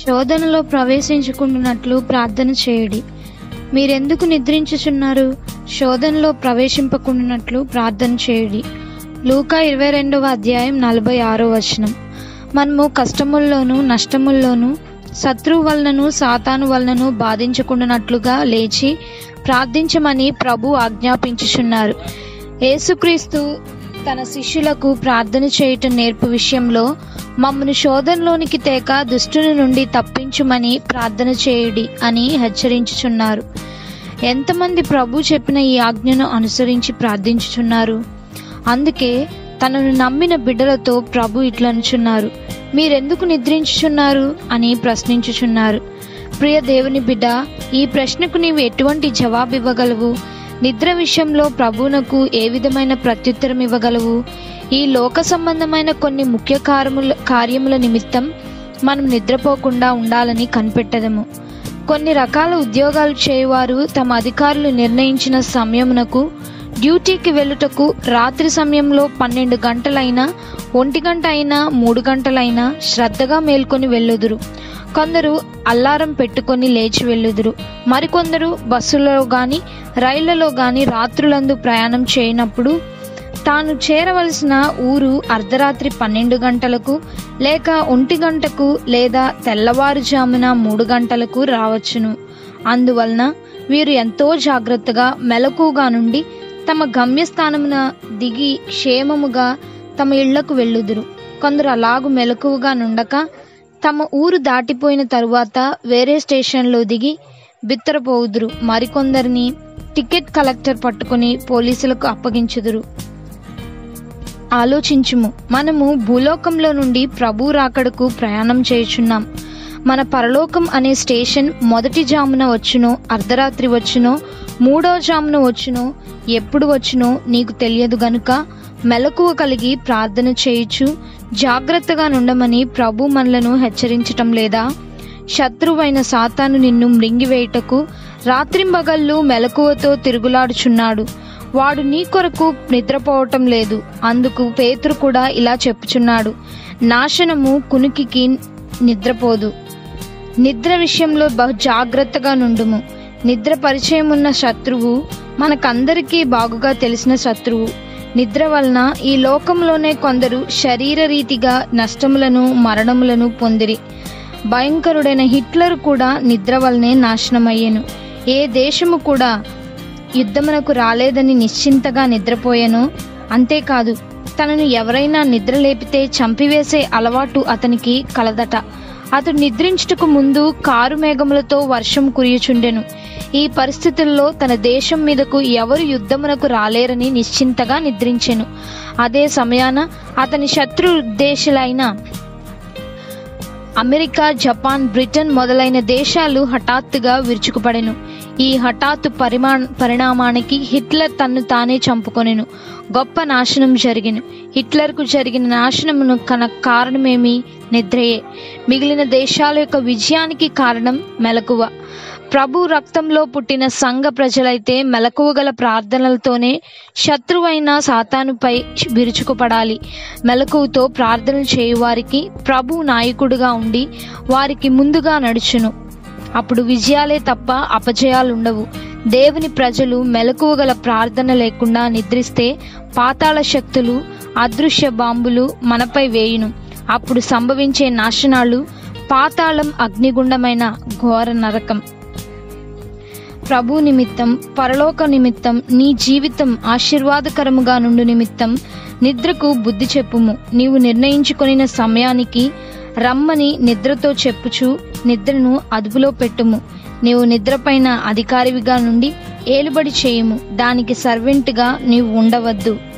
శోధనలో ప్రవేశించుకుంటున్నట్లు ప్రార్థన చేయుడి మీరెందుకు నిద్రించుచున్నారు శోధనలో ప్రవేశింపకుండానట్లు ప్రార్థన చేయుడి లూకా ఇరవై రెండవ అధ్యాయం నలభై ఆరో వచనం మనము కష్టముల్లోనూ నష్టముల్లోనూ శత్రువు వలనను సాతాను వలనను బాధించకుండానట్లుగా లేచి ప్రార్థించమని ప్రభు ఆజ్ఞాపించుచున్నారు యేసుక్రీస్తు తన శిష్యులకు ప్రార్థన చేయటం నేర్పు విషయంలో మమ్మను శోధనలోనికి తేక దుష్టుని నుండి తప్పించుమని ప్రార్థన చేయుడి అని హెచ్చరించుచున్నారు ఎంతమంది ప్రభు చెప్పిన ఈ ఆజ్ఞను అనుసరించి ప్రార్థించుచున్నారు అందుకే తనను నమ్మిన బిడ్డలతో ప్రభు ఇట్లనుచున్నారు మీరెందుకు నిద్రించుచున్నారు అని ప్రశ్నించుచున్నారు ప్రియ దేవుని బిడ్డ ఈ ప్రశ్నకు నీవు ఎటువంటి జవాబు ఇవ్వగలవు నిద్ర విషయంలో ప్రభువునకు ఏ విధమైన ప్రత్యుత్తరం ఇవ్వగలవు ఈ లోక సంబంధమైన కొన్ని ముఖ్య కార్యముల కార్యముల నిమిత్తం మనం నిద్రపోకుండా ఉండాలని కనిపెట్టదము కొన్ని రకాల ఉద్యోగాలు చేయువారు తమ అధికారులు నిర్ణయించిన సమయమునకు డ్యూటీకి వెళ్ళుటకు రాత్రి సమయంలో పన్నెండు గంటలైనా ఒంటి గంట అయినా మూడు గంటలైనా శ్రద్ధగా మేల్కొని వెళ్ళుదురు కొందరు అల్లారం పెట్టుకొని లేచి వెళ్ళుదురు మరికొందరు బస్సులలో గాని రైళ్లలో గాని రాత్రులందు ప్రయాణం చేయనప్పుడు తాను చేరవలసిన ఊరు అర్ధరాత్రి పన్నెండు గంటలకు లేక ఒంటి గంటకు లేదా తెల్లవారుజామున మూడు గంటలకు రావచ్చును అందువలన వీరు ఎంతో జాగ్రత్తగా మెలకుగా నుండి తమ గమ్యస్థానమున దిగి క్షేమముగా తమ ఇళ్లకు వెళ్ళుదురు కొందరు అలాగు మెలకువగా నుండక తమ ఊరు దాటిపోయిన తరువాత వేరే స్టేషన్లో దిగి బిత్తరపోవుదురు మరికొందరిని టికెట్ కలెక్టర్ పట్టుకుని పోలీసులకు అప్పగించుదురు ఆలోచించుము మనము భూలోకంలో నుండి ప్రభు రాకడకు ప్రయాణం చేయుచున్నాం మన పరలోకం అనే స్టేషన్ మొదటి జామున వచ్చునో అర్ధరాత్రి వచ్చునో మూడో జామున వచ్చునో ఎప్పుడు వచ్చునో నీకు తెలియదు గనుక మెలకువ కలిగి ప్రార్థన చేయుచు జాగ్రత్తగా నుండమని ప్రభు మనలను హెచ్చరించటం లేదా శత్రువైన సాతాను నిన్ను మృంగివేయుటకు రాత్రింబగళ్ళు మెలకువతో తిరుగులాడుచున్నాడు వాడు నీ కొరకు నిద్రపోవటం లేదు అందుకు పేతురు కూడా ఇలా చెప్పుచున్నాడు నాశనము కునికికి నిద్రపోదు నిద్ర విషయంలో బహు జాగ్రత్తగా నుండుము నిద్ర పరిచయం ఉన్న శత్రువు మనకందరికీ బాగుగా తెలిసిన శత్రువు నిద్ర వలన ఈ లోకంలోనే కొందరు శరీర రీతిగా నష్టములను మరణములను పొందిరి భయంకరుడైన హిట్లర్ కూడా నిద్ర వలనే నాశనమయ్యెను ఏ దేశము కూడా యుద్ధమునకు రాలేదని నిశ్చింతగా నిద్రపోయాను అంతేకాదు తనను ఎవరైనా నిద్ర లేపితే చంపివేసే అలవాటు అతనికి కలదట అతడు నిద్రించుటకు ముందు కారు మేఘములతో వర్షం కురియుచుండెను ఈ పరిస్థితుల్లో తన దేశం మీదకు ఎవరు యుద్ధమునకు రాలేరని నిశ్చింతగా నిద్రించెను అదే సమయాన అతని శత్రు దేశాలైన అమెరికా జపాన్ బ్రిటన్ మొదలైన దేశాలు హఠాత్తుగా విరుచుకుపడెను ఈ హఠాత్తు పరిమా పరిణామానికి హిట్లర్ తన్ను తానే చంపుకొనెను గొప్ప నాశనం జరిగిన హిట్లర్కు జరిగిన నాశనమును కన కారణమేమి నిద్రయే మిగిలిన దేశాల యొక్క విజయానికి కారణం మెలకువ ప్రభు రక్తంలో పుట్టిన సంఘ ప్రజలైతే మెలకువగల ప్రార్థనలతోనే శత్రువైన సాతానుపై విరుచుకుపడాలి మెలకువతో ప్రార్థనలు చేయువారికి ప్రభు నాయకుడిగా ఉండి వారికి ముందుగా నడుచును అప్పుడు విజయాలే తప్ప అపజయాలు ఉండవు దేవుని ప్రజలు మెలకువగల ప్రార్థన లేకుండా నిద్రిస్తే పాతాళ శక్తులు అదృశ్య బాంబులు మనపై వేయును అప్పుడు సంభవించే నాశనాలు పాతాళం అగ్నిగుండమైన ఘోర నరకం ప్రభు నిమిత్తం పరలోక నిమిత్తం నీ జీవితం ఆశీర్వాదకరముగా నుండు నిమిత్తం నిద్రకు బుద్ధి చెప్పుము నీవు నిర్ణయించుకొనిన సమయానికి రమ్మని నిద్రతో చెప్పుచు నిద్రను అదుపులో పెట్టుము నీవు నిద్రపైన అధికారివిగా నుండి ఏలుబడి చేయుము దానికి సర్వెంట్గా నీవు ఉండవద్దు